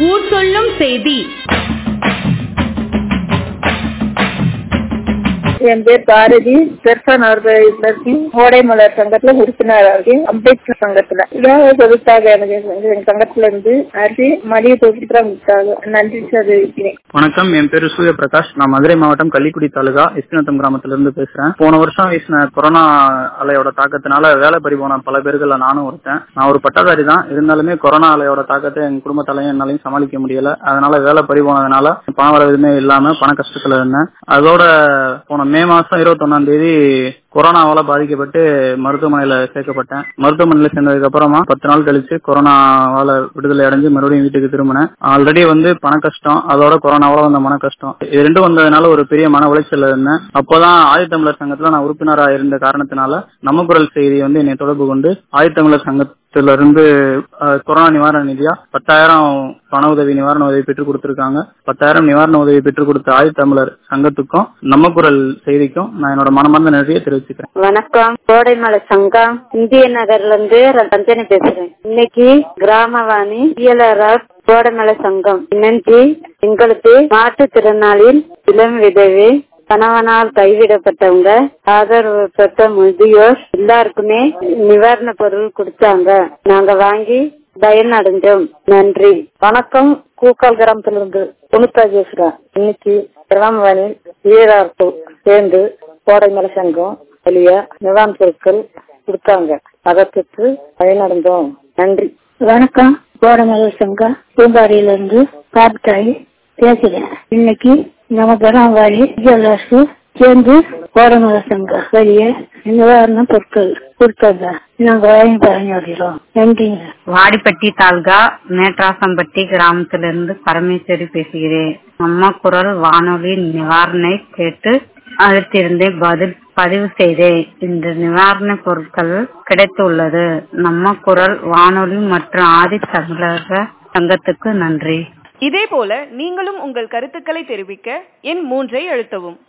ஊர் சொல்லும் செய்தி என் பேர் பாரதி பெருசான் அவர்களுக்கு கோடைமலர் சங்கத்துல உறுப்பினராக இருக்கேன் அம்பேத்கர் சங்கத்துல இதான் கொடுத்தாங்க எனக்கு எங்க சங்கத்துல இருந்து அரிசி மதிய தொகுப்பு தான் கொடுத்தாங்க நன்றி தெரிவிக்கிறேன் வணக்கம் என் பேரு சூரிய பிரகாஷ் நான் மதுரை மாவட்டம் கள்ளிக்குடி தாலுகா எஸ்பிநத்தம் கிராமத்துல இருந்து பேசுறேன் போன வருஷம் வீசின கொரோனா அலையோட தாக்கத்தினால வேலை பறி போன பல பேர்கள் நானும் ஒருத்தன் நான் ஒரு பட்டதாரி தான் இருந்தாலுமே கொரோனா அலையோட தாக்கத்தை எங்க குடும்பத்தாலையும் என்னாலையும் சமாளிக்க முடியல அதனால வேலை பறி போனதுனால பணம் வர எதுவுமே இல்லாம பண கஷ்டத்துல இருந்தேன் அதோட போன மே மாசம் இருபத்தி ஒன்னாம் தேதி கொரோனாவால பாதிக்கப்பட்டு மருத்துவமனையில சேர்க்கப்பட்டேன் மருத்துவமனையில சேர்ந்ததுக்கு அப்புறமா பத்து நாள் கழிச்சு கொரோனாவால விடுதலை அடைஞ்சு மறுபடியும் வீட்டுக்கு திரும்பினேன் ஆல்ரெடி வந்து பண கஷ்டம் அதோட கொரோனாவால வந்த மன கஷ்டம் இது ரெண்டும் வந்ததுனால ஒரு பெரிய மன உளைச்சல் இருந்தேன் அப்போதான் ஆதித்தமிழர் சங்கத்துல நான் உறுப்பினரா இருந்த காரணத்தினால நம்ம குரல் செய்தி வந்து என்னை தொடர்பு கொண்டு ஆதித்தமிழர் சங்கத்துல இருந்து கொரோனா நிவாரண நிதியா பத்தாயிரம் பண உதவி நிவாரண உதவி பெற்றுக் கொடுத்திருக்காங்க பத்தாயிரம் நிவாரண உதவி பெற்றுக் கொடுத்த ஆதித்தமிழர் சங்கத்துக்கும் நம்ம குரல் செய்திக்கும் நான் என்னோட மனமார்ந்த நன்றியை தெரிவிச்சுக்கிறேன் வணக்கம் கோடைமலை சங்கம் இந்திய நகர்ல இருந்து ரஞ்சனி பேசுறேன் இன்னைக்கு கிராமவாணி இயலரார் கோடைமலை சங்கம் இன்னைக்கு எங்களுக்கு மாற்றுத்திறனாளில் இளம் விதவி கணவனால் கைவிடப்பட்டவங்க ஆதரவு பெற்ற முதியோர் எல்லாருக்குமே நிவாரண பொருள் கொடுத்தாங்க நாங்க வாங்கி பயனடைஞ்சோம் நன்றி வணக்கம் கூக்கால் கிராமத்திலிருந்து புனிதா பேசுறேன் இன்னைக்கு கிராமவாணி ஈரார்ப்பு சேர்ந்து கோடைமலை சங்கம் வெளிய நிவாரண பொருட்கள் கொடுத்தாங்க அதை பெற்று பயனடைந்தோம் நன்றி வணக்கம் கோடமலை சங்கம் பூம்பாடியிலிருந்து காத்தாய் பேசுறேன் இன்னைக்கு நம்ம கிராமவாடி ஜுவல்லர்ஸ் சேர்ந்து கோடமலை சங்கம் வெளியே நிவாரண பொருட்கள் கொடுத்தாங்க நாங்க வாங்கி பயனடைகிறோம் நன்றிங்க வாடிப்பட்டி தாலுகா மேட்ராசம்பட்டி கிராமத்திலிருந்து பரமேஸ்வரி பேசுகிறேன் அம்மா குரல் வானொலி நிவாரணை கேட்டு அழுத்திருந்தேன் பதில் பதிவு செய்தேன் இந்த நிவாரண பொருட்கள் கிடைத்துள்ளது நம்ம குரல் வானொலி மற்றும் ஆதி தமிழக சங்கத்துக்கு நன்றி இதேபோல நீங்களும் உங்கள் கருத்துக்களை தெரிவிக்க எண் மூன்றை அழுத்தவும்